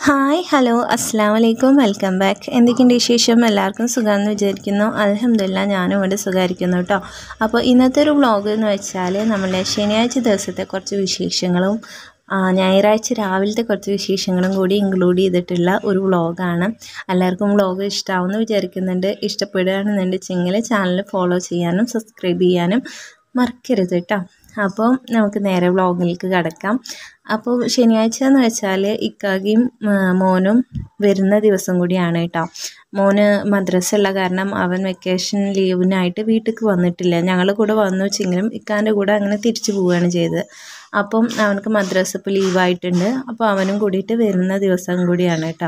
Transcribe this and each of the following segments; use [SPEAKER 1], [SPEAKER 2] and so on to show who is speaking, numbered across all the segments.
[SPEAKER 1] hi hello അസ്സാം വലൈക്കും welcome back എന്തൊക്കെയുണ്ട് വിശേഷം എല്ലാവർക്കും സുഖമാണെന്ന് വിചാരിക്കുന്നു അലഹമില്ല ഞാനും ഇവിടെ സുഖമായിരിക്കുന്നു കേട്ടോ അപ്പോൾ ഇന്നത്തെ ഒരു വ്ളോഗ് എന്ന് വെച്ചാൽ നമ്മളെ ശനിയാഴ്ച ദിവസത്തെ കുറച്ച് വിശേഷങ്ങളും ആ, ഞായറാഴ്ച രാവിലത്തെ കുറച്ച് വിശേഷങ്ങളും കൂടി ഇൻക്ലൂഡ് ചെയ്തിട്ടുള്ള ഒരു വ്ളോഗാണ് എല്ലാവർക്കും വ്ളോഗ് ഇഷ്ടമാവുമെന്ന് വിചാരിക്കുന്നുണ്ട് ഇഷ്ടപ്പെടുകയാണെന്നുണ്ടെങ്കിൽ ചാനൽ ഫോളോ ചെയ്യാനും സബ്സ്ക്രൈബ് ചെയ്യാനും മറക്കരുത് കേട്ടോ അപ്പോൾ നമുക്ക് നേരെ വ്ളോഗിലേക്ക് കിടക്കാം അപ്പോൾ ശനിയാഴ്ച എന്ന് വെച്ചാൽ ഇക്കാകിയും ആ, മോനും വരുന്ന ദിവസം കൂടിയാണ് കേട്ടോ മോന് മദ്രസ ഉള്ള കാരണം അവൻ വെക്കേഷൻ ലീവിനായിട്ട് വീട്ടിലേക്ക് വന്നിട്ടില്ല ഞങ്ങൾ കൂടെ വന്നു വെച്ചെങ്കിലും ഇക്കാൻ്റെ കൂടെ അങ്ങനെ തിരിച്ചു പോവുകയാണ് ചെയ്തത് അപ്പം അവനക്ക് മദ്രസ ഇപ്പോൾ ലീവായിട്ടുണ്ട് അപ്പോൾ അവനും കൂടിയിട്ട് വരുന്ന ദിവസം കൂടിയാണ് കേട്ടോ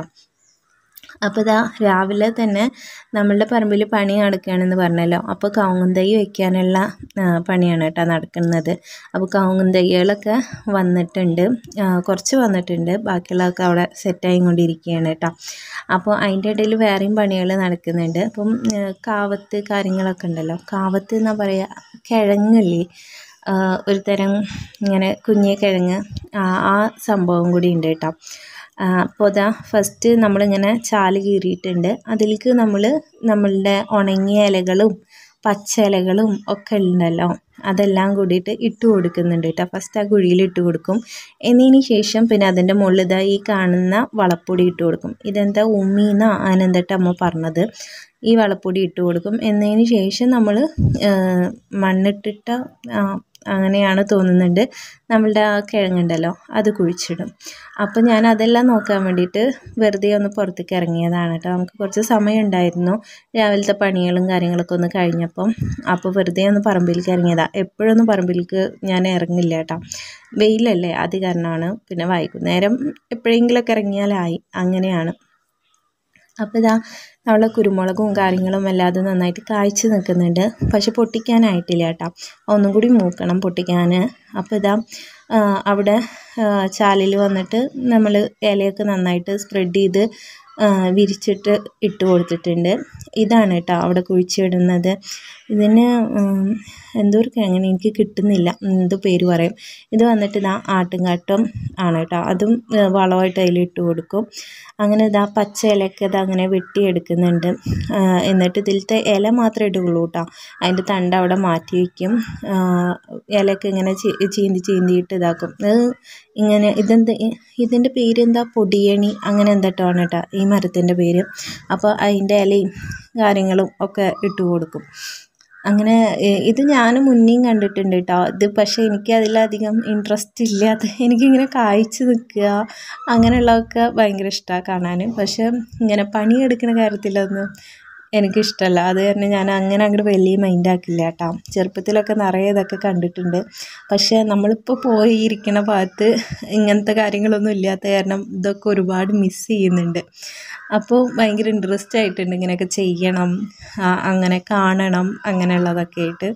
[SPEAKER 1] അപ്പോൾ ഇതാ രാവിലെ തന്നെ നമ്മളുടെ പറമ്പിൽ പണി നടക്കുകയാണെന്ന് പറഞ്ഞല്ലോ അപ്പോൾ കവുങ്ങും തൈ വയ്ക്കാനുള്ള ആ, പണിയാണ് കേട്ടോ നടക്കുന്നത് അപ്പോൾ കവുങ്ങും തൈകളൊക്കെ വന്നിട്ടുണ്ട് ആ, കുറച്ച് വന്നിട്ടുണ്ട് ബാക്കിയുള്ളതൊക്കെ അവിടെ സെറ്റായി കൊണ്ടിരിക്കുകയാണ് കേട്ടോ അപ്പോൾ അതിൻ്റെ ഇടയിൽ വേറെയും പണികൾ നടക്കുന്നുണ്ട് അപ്പം ആ, കാവത്ത് കാര്യങ്ങളൊക്കെ ഉണ്ടല്ലോ കാവത്ത് എന്നാ പറയുക കിഴങ്ങില്ലേ ആ, ഒരു തരം ഇങ്ങനെ കുഞ്ഞി കിഴങ്ങ് ആ ആ സംഭവം കൂടി ഉണ്ട് കേട്ടോ അപ്പോൾ ഇതാ ഫസ്റ്റ് നമ്മളിങ്ങനെ ചാല് കീറിയിട്ടുണ്ട് അതിലേക്ക് നമ്മൾ നമ്മളുടെ ഉണങ്ങിയ ഇലകളും പച്ച ഇലകളും ഒക്കെ ഉണ്ടല്ലോ അതെല്ലാം കൂടിയിട്ട് ഇട്ട് കൊടുക്കുന്നുണ്ട് കേട്ടോ ഫസ്റ്റ് ആ കുഴിയിൽ ഇട്ട് കൊടുക്കും എന്നതിന് ശേഷം പിന്നെ അതിൻ്റെ മുകളിൽ ഇതാ ഈ കാണുന്ന വളപ്പൊടി ഇട്ട് കൊടുക്കും ഇതെന്താ ഉമ്മീന്നാ ആനന്ദട്ട അമ്മ പറഞ്ഞത് ഈ വളപ്പൊടി ഇട്ട് കൊടുക്കും എന്നതിന് ശേഷം നമ്മൾ മണ്ണിട്ടിട്ട ആ, അങ്ങനെയാണ് തോന്നുന്നുണ്ട് നമ്മളുടെ ആ കിഴങ്ങുണ്ടല്ലോ അത് കുഴിച്ചിടും അപ്പോൾ ഞാൻ അതെല്ലാം നോക്കാൻ വേണ്ടിയിട്ട് വെറുതെ ഒന്ന് പുറത്തേക്ക് ഇറങ്ങിയതാണ് കേട്ടോ നമുക്ക് കുറച്ച് സമയം ഉണ്ടായിരുന്നു രാവിലത്തെ പണികളും കാര്യങ്ങളൊക്കെ ഒന്ന് കഴിഞ്ഞപ്പം അപ്പോൾ വെറുതെ ഒന്ന് പറമ്പിലേക്ക് ഇറങ്ങിയതാണ് എപ്പോഴൊന്നും പറമ്പിലേക്ക് ഞാൻ ഇറങ്ങില്ല കേട്ടോ വെയിലല്ലേ അത് കാരണമാണ് പിന്നെ വൈകുന്നേരം എപ്പോഴെങ്കിലുമൊക്കെ ഇറങ്ങിയാലായി അങ്ങനെയാണ് അപ്പോൾ ഇതാ നമ്മളെ കുരുമുളകും കാര്യങ്ങളും അല്ലാതെ നന്നായിട്ട് കായ്ച്ച് നിൽക്കുന്നുണ്ട് പക്ഷെ പൊട്ടിക്കാനായിട്ടില്ല കേട്ടോ ഒന്നും കൂടി മൂക്കണം പൊട്ടിക്കാൻ അപ്പോൾ ഇതാ ആ, അവിടെ ചാലിൽ വന്നിട്ട് നമ്മൾ ഇലയൊക്കെ നന്നായിട്ട് സ്പ്രെഡ് ചെയ്ത് ആ, വിരിച്ചിട്ട് ഇട്ട് കൊടുത്തിട്ടുണ്ട് ഇതാണ് കേട്ടോ അവിടെ കുഴിച്ചിടുന്നത് ഇതിന് ഉം, എന്തോ ഒരു കിഴങ്ങനെ എനിക്ക് കിട്ടുന്നില്ല എന്ത് പേര് പറയും ഇത് വന്നിട്ട് ഇതാ ആട്ടുംകാട്ടം ആണ് കേട്ടോ അതും ഏ, വളമായിട്ട് അതിൽ ഇട്ട് കൊടുക്കും അങ്ങനെ ഇതാ പച്ച ഇലയൊക്കെ ഇതാ അങ്ങനെ വെട്ടിയെടുക്കുന്നുണ്ട് ആ, എന്നിട്ട് ഇതിലത്തെ ഇല മാത്രമേ ഇടുകയുള്ളൂ കേട്ടോ അതിൻ്റെ തണ്ട് അവിടെ മാറ്റി വയ്ക്കും ആ, ഇലയൊക്കെ ഇങ്ങനെ ചീ- ചീന്തി ചീന്തിയിട്ട് ഇതാക്കും ഇത് ഇങ്ങനെ ഇതെന്ത് ഇ- ഇതിൻ്റെ പേരെന്താ പൊടിയണി അങ്ങനെ എന്താട്ടോ ആണ് കേട്ടോ ഈ മരത്തിൻ്റെ പേര് അപ്പോൾ അതിൻ്റെ ഇലയും കാര്യങ്ങളും ഒക്കെ ഇട്ട് കൊടുക്കും അങ്ങനെ ഏ, ഇത് ഞാൻ മുന്നേയും കണ്ടിട്ടുണ്ട് കേട്ടോ ഇത് പക്ഷേ എനിക്ക് അതിലധികം ഇൻട്രസ്റ്റ് ഇല്ല അത് എനിക്കിങ്ങനെ കായ്ച്ച് നിൽക്കുക അങ്ങനെയുള്ളതൊക്കെ ഭയങ്കര ഇഷ്ടമാണ് കാണാൻ പക്ഷേ ഇങ്ങനെ പണിയെടുക്കുന്ന കാര്യത്തിലൊന്നും എനിക്കിഷ്ടമല്ല അത് കാരണം ഞാൻ അങ്ങനെ അങ്ങോട്ട് വലിയ മൈൻഡാക്കില്ല കേട്ടോ ചെറുപ്പത്തിലൊക്കെ നിറയെ ഇതൊക്കെ കണ്ടിട്ടുണ്ട് പക്ഷേ നമ്മളിപ്പോൾ പോയിരിക്കുന്ന ഭാഗത്ത് ഇങ്ങനത്തെ കാര്യങ്ങളൊന്നും ഇല്ലാത്ത കാരണം ഇതൊക്കെ ഒരുപാട് മിസ് ചെയ്യുന്നുണ്ട് അപ്പോൾ ഭയങ്കര ഇൻട്രസ്റ്റ് ആയിട്ടുണ്ട് ഇങ്ങനെയൊക്കെ ചെയ്യണം ആ, അങ്ങനെ കാണണം അങ്ങനെയുള്ളതൊക്കെ ആയിട്ട്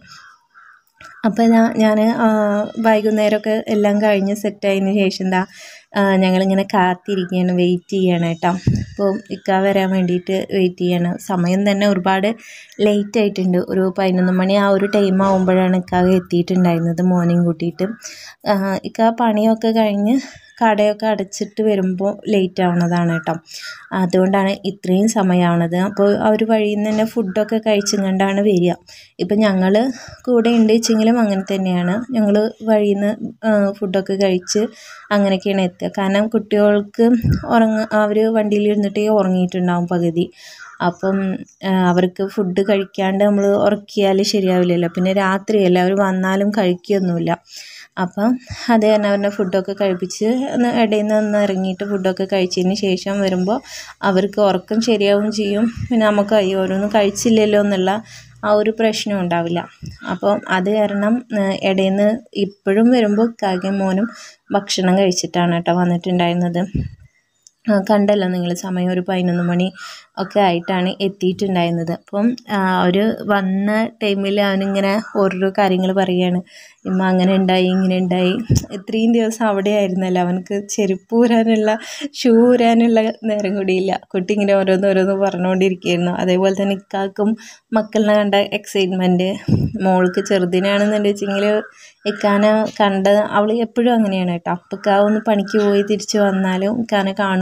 [SPEAKER 1] അപ്പോൾ ഞാൻ ഞാൻ വൈകുന്നേരമൊക്കെ എല്ലാം കഴിഞ്ഞ് സെറ്റായതിന് ശേഷം എന്താ ഞങ്ങളിങ്ങനെ കാത്തിരിക്കുകയാണ് വെയിറ്റ് ചെയ്യണം കേട്ടോ അപ്പോൾ ഇക്ക വരാൻ വേണ്ടിയിട്ട് വെയിറ്റ് ചെയ്യണം സമയം തന്നെ ഒരുപാട് ലേറ്റ് ആയിട്ടുണ്ട് ഒരു പതിനൊന്ന് മണി ആ ഒരു ടൈം ആകുമ്പോഴാണ് ഇക്ക എത്തിയിട്ടുണ്ടായിരുന്നത് മോർണിംഗ് കൂട്ടിയിട്ട് ആ, ഇക്ക പണിയൊക്കെ കഴിഞ്ഞ് കടയൊക്കെ അടച്ചിട്ട് വരുമ്പോൾ ലേറ്റ് ആവുന്നതാണ് കേട്ടോ അതുകൊണ്ടാണ് ഇത്രയും സമയമാവണത് അപ്പോൾ അവർ വഴിയിൽ നിന്ന് തന്നെ ഫുഡൊക്കെ കഴിച്ചും കണ്ടാണ് വരിക ഇപ്പം ഞങ്ങൾ കൂടെ ഉണ്ട് വെച്ചെങ്കിലും അങ്ങനെ തന്നെയാണ് ഞങ്ങൾ വഴിയിൽ നിന്ന് ഫുഡൊക്കെ കഴിച്ച് അങ്ങനെയൊക്കെയാണ് എത്തുക കാരണം കുട്ടികൾക്ക് ഉറങ്ങ അവർ വണ്ടിയിൽ ഇരുന്നിട്ടേ ഉറങ്ങിയിട്ടുണ്ടാവും പകുതി അപ്പം ആ, അവർക്ക് ഫുഡ് കഴിക്കാണ്ട് നമ്മൾ ഉറക്കിയാൽ ശരിയാവില്ലല്ലോ പിന്നെ രാത്രിയല്ല അവർ വന്നാലും കഴിക്കുകയൊന്നുമില്ല അപ്പം അത് കാരണം അവരുടെ ഫുഡൊക്കെ കഴിപ്പിച്ച് ഒന്ന് ഇടയിൽ നിന്ന് ഒന്ന് ഇറങ്ങിയിട്ട് ഫുഡൊക്കെ കഴിച്ചതിന് ശേഷം വരുമ്പോൾ അവർക്ക് ഉറക്കം ശരിയാവും ചെയ്യും പിന്നെ നമുക്ക് അയ്യോ ഓരോന്നും കഴിച്ചില്ലല്ലോ എന്നുള്ള ആ ഒരു പ്രശ്നം ഉണ്ടാവില്ല അപ്പോൾ അത് കാരണം ഏഹ്, ഇടയിൽ നിന്ന് ഇപ്പോഴും വരുമ്പോൾ കാര്യം മോനും ഭക്ഷണം കഴിച്ചിട്ടാണ് കേട്ടോ വന്നിട്ടുണ്ടായിരുന്നത് ആ, കണ്ടല്ലോ നിങ്ങൾ സമയം ഒരു പതിനൊന്ന് മണി ഒക്കെ ആയിട്ടാണ് എത്തിയിട്ടുണ്ടായിരുന്നത് അപ്പം അവർ വന്ന ടൈമിൽ അവനിങ്ങനെ ഓരോരോ കാര്യങ്ങൾ പറയുകയാണ് ഇമ്മ അങ്ങനെ ഉണ്ടായി ഇങ്ങനെ ഉണ്ടായി ഇത്രയും ദിവസം അവിടെ ആയിരുന്നല്ലോ അവനക്ക് ചെരുപ്പ് ഊരാനുള്ള ഷൂ ഊരാനുള്ള നേരം കൂടിയില്ല കുട്ടി ഇങ്ങനെ ഓരോന്ന് ഓരോന്ന് പറഞ്ഞുകൊണ്ടിരിക്കുകയായിരുന്നു അതേപോലെ തന്നെ ഇക്കാക്കും മക്കളിനെ കണ്ട എക്സൈറ്റ്മെൻറ്റ് മോൾക്ക് ചെറുതിനാണെന്നുണ്ട് വെച്ചെങ്കിൽ ഇക്കാനെ കണ്ട് അവൾ എപ്പോഴും അങ്ങനെയാണ് കേട്ടോ അപ്പോൾ ഇക്ക ഒന്ന് പണിക്ക് പോയി തിരിച്ച് വന്നാലും ഇക്കാനെ കാണുമ്പോൾ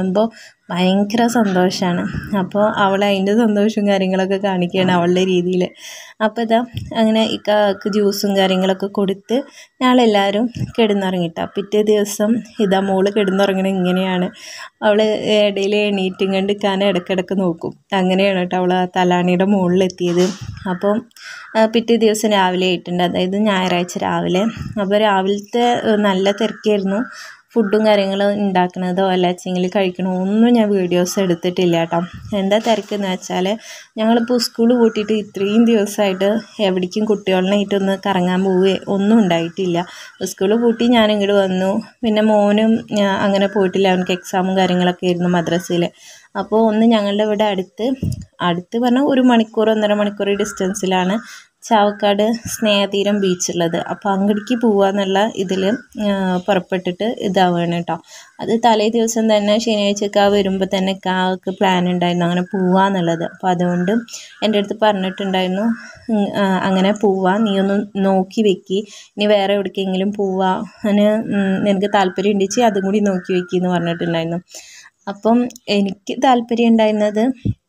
[SPEAKER 1] കാണുമ്പോൾ ഭയങ്കര സന്തോഷമാണ് അപ്പോൾ അവൾ അതിൻ്റെ സന്തോഷവും കാര്യങ്ങളൊക്കെ കാണിക്കുകയാണ് അവളുടെ രീതിയിൽ അപ്പോൾ ഇതാ അങ്ങനെ ഇക്കാക്ക് ജ്യൂസും കാര്യങ്ങളൊക്കെ കൊടുത്ത് ഞങ്ങളെല്ലാവരും കിടന്നുറങ്ങിട്ടോ പിറ്റേ ദിവസം ഇതാ മോള് കിടന്നുറങ്ങണത് ഇങ്ങനെയാണ് അവൾ ഇടയിൽ എണീറ്റും കണ്ട് ഇക്കാൻ ഇടയ്ക്കിടയ്ക്ക് നോക്കും അങ്ങനെയാണ് കേട്ടോ അവൾ ആ തലാണിയുടെ മുകളിലെത്തിയത് അപ്പം ആ, പിറ്റേ ദിവസം രാവിലെ ആയിട്ടുണ്ട് അതായത് ഞായറാഴ്ച രാവിലെ അപ്പോൾ രാവിലത്തെ ഏഹ്, നല്ല തിരക്കായിരുന്നു ഫുഡും കാര്യങ്ങളും ഉണ്ടാക്കണതോ അല്ലാച്ചെങ്കിൽ കഴിക്കണോ ഒന്നും ഞാൻ വീഡിയോസ് എടുത്തിട്ടില്ല കേട്ടോ എന്താ തിരക്കെന്ന് വെച്ചാൽ ഞങ്ങളിപ്പോൾ സ്കൂൾ പൂട്ടിയിട്ട് ഇത്രയും ദിവസമായിട്ട് എവിടേക്കും കുട്ടികളായിട്ടൊന്ന് കറങ്ങാൻ പോവുകയോ ഒന്നും ഉണ്ടായിട്ടില്ല സ്കൂൾ പൂട്ടി ഞാൻ ഇങ്ങോട്ട് വന്നു പിന്നെ മോനും ഞാൻ അങ്ങനെ പോയിട്ടില്ല അവനക്ക് എക്സാമും കാര്യങ്ങളൊക്കെ ആയിരുന്നു മദ്രസയിൽ അപ്പോൾ ഒന്ന് ഞങ്ങളുടെ ഇവിടെ അടുത്ത് അടുത്ത് പറഞ്ഞാൽ ഒരു മണിക്കൂർ ഒന്നര മണിക്കൂർ ഡിസ്റ്റൻസിലാണ് ചാവക്കാട് സ്നേഹതീരം ബീച്ചുള്ളത് അപ്പോൾ അങ്ങോട്ടേക്ക് പോവാന്നുള്ള ഇതിൽ പുറപ്പെട്ടിട്ട് ഇതാവുകയാണ് കേട്ടോ അത് തലേ ദിവസം തന്നെ ശനിയാഴ്ചക്ക് ആ വരുമ്പോൾ തന്നെ കാക്ക് പ്ലാൻ ഉണ്ടായിരുന്നു അങ്ങനെ പോവാന്നുള്ളത് അപ്പോൾ അതുകൊണ്ട് എൻ്റെ അടുത്ത് പറഞ്ഞിട്ടുണ്ടായിരുന്നു ഉം, ആ, അങ്ങനെ പോവാ നീ ഒന്ന് നോക്കി വെക്കി ഇനി വേറെ എവിടേക്കെങ്കിലും പോവാ അതിന് ഉം, നിനക്ക് താല്പര്യം ഉണ്ടെങ്കിൽ അതും കൂടി നോക്കി വെക്കി എന്ന് പറഞ്ഞിട്ടുണ്ടായിരുന്നു അപ്പം എനിക്ക് താല്പര്യം ഉണ്ടായിരുന്നത്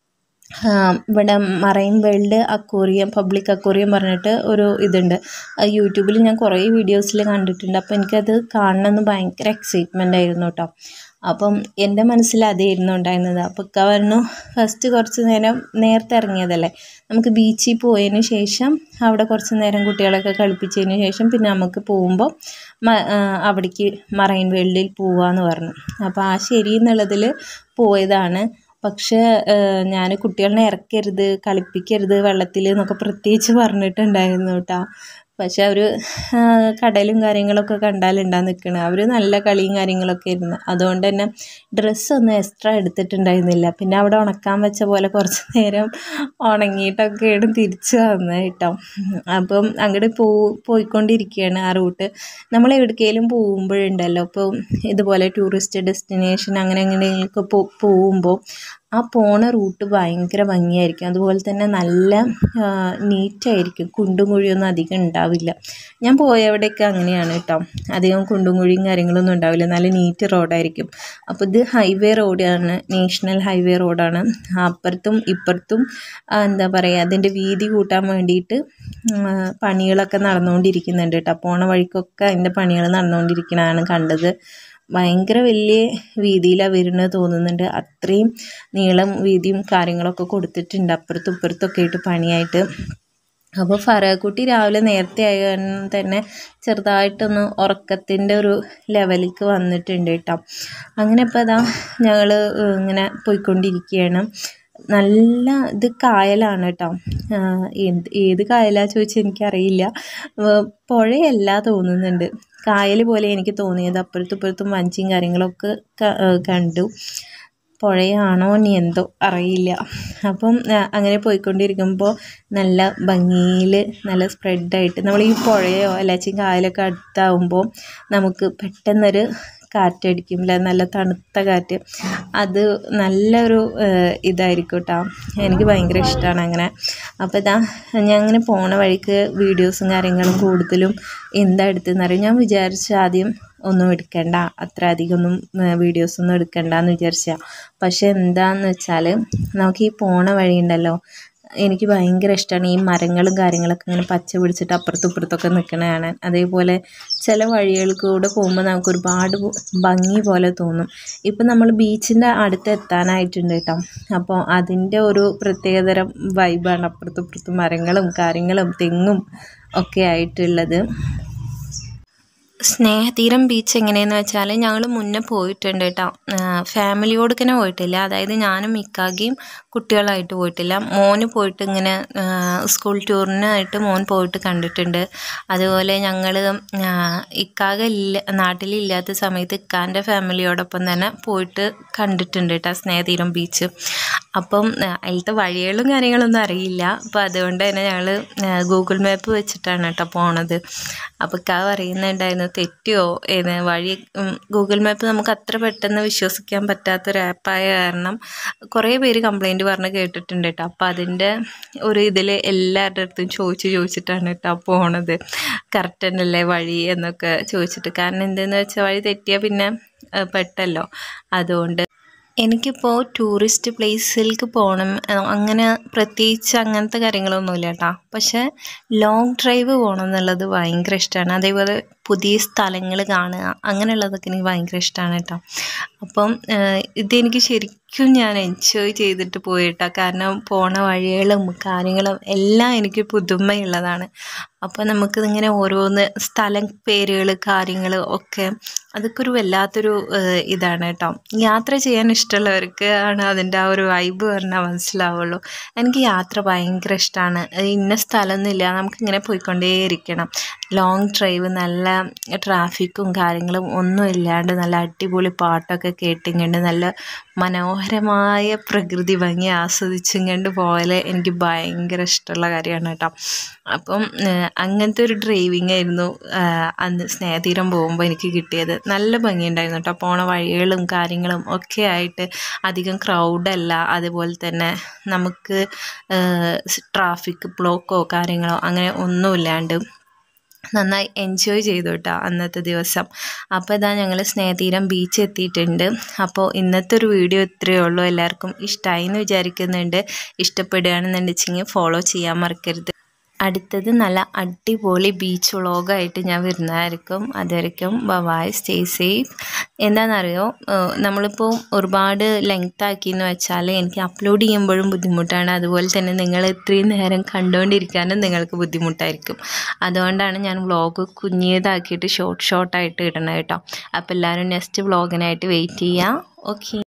[SPEAKER 1] ആ, ഇവിടെ marine world aquarium public aquarium പറഞ്ഞിട്ട് ഒരു ഇതുണ്ട് അത് യൂട്യൂബിൽ ഞാൻ കുറേ വീഡിയോസിൽ കണ്ടിട്ടുണ്ട് അപ്പോൾ എനിക്കത് കാണണമെന്ന് ഭയങ്കര എക്സൈറ്റ്മെൻ്റ് ആയിരുന്നു കേട്ടോ അപ്പം എൻ്റെ മനസ്സിൽ അതായിരുന്നു ഉണ്ടായിരുന്നത് അപ്പോൾ ഇക്ക പറഞ്ഞു ഫസ്റ്റ് കുറച്ച് നേരം നേരത്തെ ഇറങ്ങിയതല്ലേ നമുക്ക് ബീച്ചിൽ പോയതിന് ശേഷം അവിടെ കുറച്ച് നേരം കുട്ടികളൊക്കെ കളിപ്പിച്ചതിന് ശേഷം പിന്നെ നമുക്ക് പോകുമ്പോൾ മ ആ, അവിടേക്ക് മറൈൻ വേൾഡിൽ പോവാന്ന് പറഞ്ഞു അപ്പോൾ ആ ശരി എന്നുള്ളതിൽ പോയതാണ് പക്ഷേ ഞാൻ കുട്ടികളെ ഇറക്കരുത് കളിപ്പിക്കരുത് വെള്ളത്തിൽ എന്നൊക്കെ പ്രത്യേകിച്ച് പറഞ്ഞിട്ടുണ്ടായിരുന്നു കേട്ടോ പക്ഷെ അവർ കടലും കാര്യങ്ങളൊക്കെ കണ്ടാലുണ്ടാ നിൽക്കണത് അവർ നല്ല കളിയും കാര്യങ്ങളൊക്കെ ആയിരുന്നു അതുകൊണ്ട് തന്നെ ഡ്രസ്സൊന്നും എക്സ്ട്രാ എടുത്തിട്ടുണ്ടായിരുന്നില്ല പിന്നെ അവിടെ ഉണക്കാൻ വെച്ച പോലെ കുറച്ച് നേരം ഉണങ്ങിയിട്ടൊക്കെയാണ് തിരിച്ച് വന്നത് കേട്ടോ അപ്പം അങ്ങോട്ട് പോ പോയിക്കൊണ്ടിരിക്കുകയാണ് ആ റൂട്ട് നമ്മൾ എവിടേക്കെങ്കിലും പോകുമ്പോഴുണ്ടല്ലോ ഇപ്പോൾ ഇതുപോലെ ടൂറിസ്റ്റ് ഡെസ്റ്റിനേഷൻ അങ്ങനെ എങ്ങനെയൊക്കെ പോ പോകുമ്പോൾ ആ പോണ റൂട്ട് ഭയങ്കര ഭംഗിയായിരിക്കും അതുപോലെ തന്നെ നല്ല നീറ്റായിരിക്കും കുണ്ടും കുഴിയൊന്നും അധികം ഉണ്ടാവില്ല ഞാൻ പോയവിടെയൊക്കെ അങ്ങനെയാണ് കേട്ടോ അധികം കുണ്ടും കുഴിയും കാര്യങ്ങളൊന്നും ഉണ്ടാവില്ല നല്ല നീറ്റ് റോഡായിരിക്കും അപ്പോൾ ഇത് ഹൈവേ റോഡാണ് നാഷണൽ ഹൈവേ റോഡാണ് അപ്പുറത്തും ഇപ്പുറത്തും ആ, എന്താ പറയുക അതിൻ്റെ വീതി കൂട്ടാൻ വേണ്ടിയിട്ട് ആ, പണികളൊക്കെ നടന്നുകൊണ്ടിരിക്കുന്നുണ്ട് കേട്ടോ പോണ വഴിക്കൊക്കെ അതിൻ്റെ പണികൾ നടന്നുകൊണ്ടിരിക്കണതാണ് കണ്ടത് ഭയങ്കര വലിയ വീതിയിലാണ് വരുന്നത് തോന്നുന്നുണ്ട് അത്രയും നീളം വീതിയും കാര്യങ്ങളൊക്കെ കൊടുത്തിട്ടുണ്ട് അപ്പുറത്തും ഇപ്പുറത്തൊക്കെ ആയിട്ട് പണിയായിട്ട് അപ്പോൾ ഫറകുട്ടി രാവിലെ നേരത്തെ ആയ കാരണം തന്നെ ചെറുതായിട്ടൊന്ന് ഉറക്കത്തിൻ്റെ ഒരു ലെവലിലേക്ക് വന്നിട്ടുണ്ട് കേട്ടോ അങ്ങനെ ഇപ്പോൾ അതാ ഞങ്ങൾ ഇങ്ങനെ പോയിക്കൊണ്ടിരിക്കുകയാണ് നല്ല ഇത് കായലാണ് കേട്ടോ എന്ത് ഏത് കായലാ ചോദിച്ചാൽ എനിക്കറിയില്ല ഏർ പുഴയല്ല തോന്നുന്നുണ്ട് കായൽ പോലെ എനിക്ക് തോന്നിയത് അപ്പുറത്തും ഇപ്പുറത്തും വഞ്ചിയും കാര്യങ്ങളൊക്കെ ക- ഏർ കണ്ടു പുഴയാണോ ഇനി എന്തോ അറിയില്ല അപ്പം ആ, അങ്ങനെ പോയിക്കൊണ്ടിരിക്കുമ്പോൾ നല്ല ഭംഗിയിൽ നല്ല സ്പ്രെഡായിട്ട് നമ്മൾ ഈ പുഴയോ അല്ലാച്ചും കായലൊക്കെ അടുത്താവുമ്പോൾ നമുക്ക് പെട്ടെന്നൊരു കാറ്റടിക്കും അല്ലെ നല്ല തണുത്ത കാറ്റ് അത് നല്ലൊരു ഏഹ്, ഇതായിരിക്കും കേട്ടോ എനിക്ക് ഭയങ്കര ഇഷ്ടമാണ് അങ്ങനെ അപ്പോൾ ഇതാ ഞാൻ അങ്ങനെ പോണ വഴിക്ക് വീഡിയോസും കാര്യങ്ങളും കൂടുതലും എന്താ എടുത്തതെന്ന് അറിയാം ഞാൻ വിചാരിച്ചു ആദ്യം ഒന്നും എടുക്കണ്ട അത്ര അധികമൊന്നും വീഡിയോസൊന്നും എടുക്കണ്ടെന്ന് വിചാരിച്ച പക്ഷെ എന്താന്ന് വെച്ചാൽ നമുക്ക് ഈ പോണ വഴിയുണ്ടല്ലോ എനിക്ക് ഭയങ്കര ഇഷ്ടമാണ് ഈ മരങ്ങളും കാര്യങ്ങളൊക്കെ ഇങ്ങനെ പച്ച പിടിച്ചിട്ട് അപ്പുറത്തും ഇപ്പുറത്തൊക്കെ നിൽക്കണ കാണാൻ അതേപോലെ ചില വഴികളിൽ കൂടെ പോകുമ്പോൾ നമുക്ക് ഒരുപാട് ഭ- ഭംഗി പോലെ തോന്നും ഇപ്പം നമ്മൾ ബീച്ചിൻ്റെ അടുത്ത് എത്താനായിട്ടുണ്ട് കേട്ടോ അപ്പോൾ അതിൻ്റെ ഒരു പ്രത്യേകതരം വൈബാണ് അപ്പുറത്തും ഇപ്പുറത്തും മരങ്ങളും കാര്യങ്ങളും തെങ്ങും ഒക്കെ ആയിട്ടുള്ളത് സ്നേഹതീരം ബീച്ച് എങ്ങനെയെന്ന് വെച്ചാൽ ഞങ്ങൾ മുന്നേ പോയിട്ടുണ്ട് കേട്ടോ ഫാമിലിയോട് ഇങ്ങനെ പോയിട്ടില്ല അതായത് ഞാനും ഇക്കാഗയും കുട്ടികളായിട്ട് പോയിട്ടില്ല മോന് പോയിട്ട് ഇങ്ങനെ ആ, സ്കൂൾ ടൂറിനായിട്ട് മോൻ പോയിട്ട് കണ്ടിട്ടുണ്ട് അതുപോലെ ഞങ്ങൾ ഇക്കാക ഇല്ല നാട്ടിലില്ലാത്ത സമയത്ത് ഇക്കാൻ്റെ ഫാമിലിയോടൊപ്പം തന്നെ പോയിട്ട് കണ്ടിട്ടുണ്ട് കേട്ടോ സ്നേഹതീരം ബീച്ച് അപ്പം ആ, അതിലത്തെ വഴികളും കാര്യങ്ങളൊന്നും അറിയില്ല അപ്പോൾ അതുകൊണ്ട് തന്നെ ഞങ്ങൾ ഗൂഗിൾ മാപ്പ് വെച്ചിട്ടാണ് കേട്ടോ പോണത് അപ്പോൾ ഇക്ക പറയുന്നുണ്ടായിരുന്നു തെറ്റിയോ ഏത് വഴി ഉം, ഗൂഗിൾ മാപ്പ് നമുക്ക് അത്ര പെട്ടെന്ന് വിശ്വസിക്കാൻ പറ്റാത്തൊരു ആപ്പായ കാരണം കുറേ പേര് കംപ്ലൈൻറ്റ് പറഞ്ഞ് കേട്ടിട്ടുണ്ട് കേട്ടോ അപ്പോൾ അതിൻ്റെ ഒരു ഇതിൽ എല്ലാവരുടെ അടുത്തും ചോദിച്ച് ചോദിച്ചിട്ടാണ് കേട്ടോ പോണത് കറക്റ്റ് തന്നെയല്ലേ വഴി എന്നൊക്കെ ചോദിച്ചിട്ട് കാരണം എന്തെന്ന് വെച്ചാൽ വഴി തെറ്റിയാൽ പിന്നെ ആ, പെട്ടല്ലോ അതുകൊണ്ട് എനിക്കിപ്പോൾ ടൂറിസ്റ്റ് പ്ലേസിലേക്ക് പോകണം അഹ് അങ്ങനെ പ്രത്യേകിച്ച് അങ്ങനത്തെ കാര്യങ്ങളൊന്നുമില്ല കേട്ടോ പക്ഷേ ലോങ് ഡ്രൈവ് പോകണം എന്നുള്ളത് ഭയങ്കര ഇഷ്ടമാണ് അതേപോലെ പുതിയ സ്ഥലങ്ങൾ കാണുക അങ്ങനെയുള്ളതൊക്കെ എനിക്ക് ഭയങ്കര ഇഷ്ടമാണ് കേട്ടോ അപ്പം ഏഹ് ഇതെനിക്ക് ശരിക്കും ഞാൻ എൻജോയ് ചെയ്തിട്ട് പോയിട്ടാ കാരണം പോണ വഴികളും കാര്യങ്ങളും എല്ലാം എനിക്ക് പുതുമയുള്ളതാണ് അപ്പോൾ നമുക്കിതിങ്ങനെ ഓരോന്ന് സ്ഥലം പേരുകൾ കാര്യങ്ങൾ ഒക്കെ അതൊക്കെ ഒരു വല്ലാത്തൊരു ഏഹ് ഇതാണ് കേട്ടോ യാത്ര ചെയ്യാൻ ഇഷ്ടമുള്ളവർക്ക് ആണ് അതിൻ്റെ ആ ഒരു വൈബ് പറഞ്ഞാൽ മനസ്സിലാവുള്ളൂ എനിക്ക് യാത്ര ഭയങ്കര ഇഷ്ടമാണ് ഇന്ന സ്ഥലമൊന്നുമില്ല നമുക്കിങ്ങനെ പോയിക്കൊണ്ടേയിരിക്കണം ലോങ് ഡ്രൈവ് നല്ല ട്രാഫിക്കും കാര്യങ്ങളും ഒന്നും ഇല്ലാണ്ട് നല്ല അടിപൊളി പാട്ടൊക്കെ കേട്ടിങ്ങണ്ട് നല്ല മനോഹരമായ പ്രകൃതി ഭംഗി ആസ്വദിച്ചും കണ്ട് പോയാൽ എനിക്ക് ഭയങ്കര ഇഷ്ടമുള്ള കാര്യമാണ് കേട്ടോ അപ്പം ഏഹ് അങ്ങനത്തെ ഒരു ഡ്രൈവിംഗ് ആയിരുന്നു ആഹ് അന്ന് സ്നേഹതീരം പോകുമ്പോൾ എനിക്ക് കിട്ടിയത് നല്ല ഭംഗിയുണ്ടായിരുന്നു കേട്ടോ പോണ വഴികളും കാര്യങ്ങളും ഒക്കെ ആയിട്ട് അധികം ക്രൗഡല്ല അതുപോലെ തന്നെ നമുക്ക് ട്രാഫിക് ബ്ലോക്കോ കാര്യങ്ങളോ അങ്ങനെ ഒന്നുമില്ലാണ്ട് നന്നായി എൻജോയ് ചെയ്തു കേട്ടോ അന്നത്തെ ദിവസം അപ്പോൾ ഇതാ ഞങ്ങൾ സ്നേഹതീരം ബീച്ച് എത്തിയിട്ടുണ്ട് അപ്പോൾ ഇന്നത്തെ ഒരു വീഡിയോ ഇത്രയേ ഉള്ളൂ എല്ലാവർക്കും ഇഷ്ടമായി എന്ന് വിചാരിക്കുന്നുണ്ട് ഇഷ്ടപ്പെടുകയാണെന്നുണ്ടെച്ചെങ്കിൽ ഫോളോ ചെയ്യാൻ മറക്കരുത് അടുത്തത് നല്ല അടിപൊളി ബീച്ച് വ്ളോഗായിട്ട് ഞാൻ വരുന്നതായിരിക്കും അതുവരെയ്ക്കും ബവായ് സ്റ്റേ സേഫ് എന്താണെന്നറിയോ ഏഹ് നമ്മളിപ്പോൾ ഒരുപാട് ലെങ്ത് ആക്കിയെന്ന് വെച്ചാൽ എനിക്ക് അപ്ലോഡ് ചെയ്യുമ്പോഴും ബുദ്ധിമുട്ടാണ് അതുപോലെ തന്നെ നിങ്ങൾ ഇത്രയും നേരം കണ്ടുകൊണ്ടിരിക്കാനും നിങ്ങൾക്ക് ബുദ്ധിമുട്ടായിരിക്കും അതുകൊണ്ടാണ് ഞാൻ വ്ളോഗ് കുഞ്ഞിയതാക്കിയിട്ട് ഷോർട്ട് ഷോർട്ടായിട്ട് ഇടണം കേട്ടോ അപ്പോൾ എല്ലാവരും നെക്സ്റ്റ് വ്ളോഗിനായിട്ട് വെയിറ്റ് ചെയ്യുക ഓക്കെ